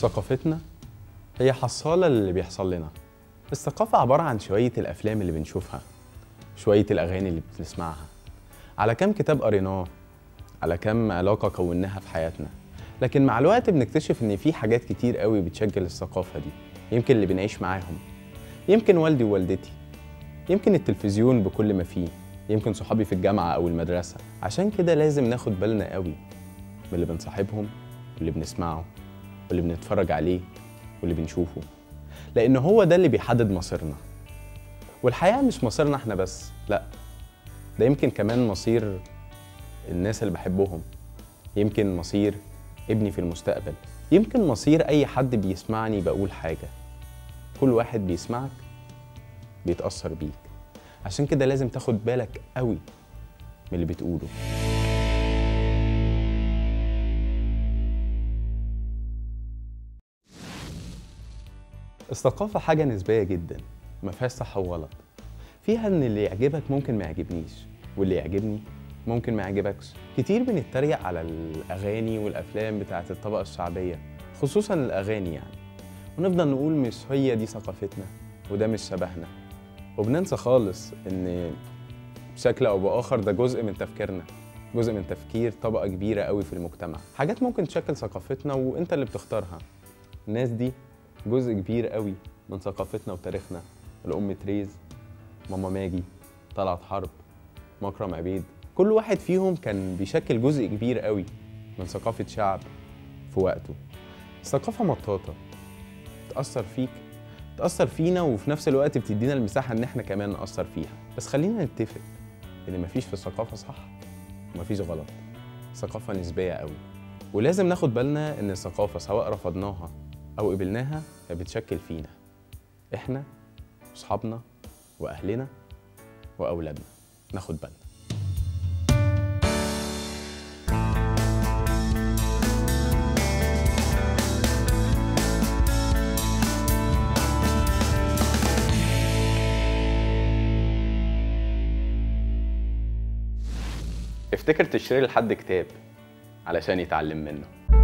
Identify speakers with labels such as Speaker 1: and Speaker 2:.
Speaker 1: ثقافتنا هي حصالة اللي بيحصل لنا الثقافة عبارة عن شوية الأفلام اللي بنشوفها شوية الأغاني اللي بنسمعها على كم كتاب قريناه على كم علاقة كوناها في حياتنا لكن مع الوقت بنكتشف إن في حاجات كتير قوي بتشكل الثقافة دي يمكن اللي بنعيش معاهم يمكن والدي ووالدتي يمكن التلفزيون بكل ما فيه يمكن صحابي في الجامعة أو المدرسة عشان كده لازم ناخد بالنا قوي من اللي بنصاحبهم واللي بنسمعه واللي بنتفرج عليه واللي بنشوفه لأن هو ده اللي بيحدد مصيرنا والحياة مش مصيرنا احنا بس لا ده يمكن كمان مصير الناس اللي بحبهم يمكن مصير ابني في المستقبل يمكن مصير أي حد بيسمعني بقول حاجة كل واحد بيسمعك بيتأثر بيك عشان كده لازم تاخد بالك قوي من اللي بتقوله الثقافة حاجة نسبية جدا ما فيهاش صح وغلط فيها ان اللي يعجبك ممكن ما يعجبنيش واللي يعجبني ممكن ما يعجبكش كتير بنتريق على الاغاني والافلام بتاعت الطبقة الشعبية خصوصا الاغاني يعني ونفضل نقول مش هي دي ثقافتنا وده مش شبهنا وبننسى خالص ان بشكل او باخر ده جزء من تفكيرنا جزء من تفكير طبقة كبيرة قوي في المجتمع حاجات ممكن تشكل ثقافتنا وانت اللي بتختارها الناس دي جزء كبير قوي من ثقافتنا وتاريخنا الأم تريز ماما ماجي طلعت حرب مكرم عبيد كل واحد فيهم كان بيشكل جزء كبير قوي من ثقافة شعب في وقته الثقافة مطاطة تأثر فيك تأثر فينا وفي نفس الوقت بتدينا المساحة إن إحنا كمان نأثر فيها بس خلينا نتفق إن مفيش في الثقافة صح ومفيش غلط ثقافة نسبية قوي ولازم ناخد بالنا إن الثقافة سواء رفضناها أو قبلناها فبتشكل فينا إحنا وأصحابنا وأهلنا وأولادنا ناخد بالنا افتكر تشتري لحد كتاب علشان يتعلم منه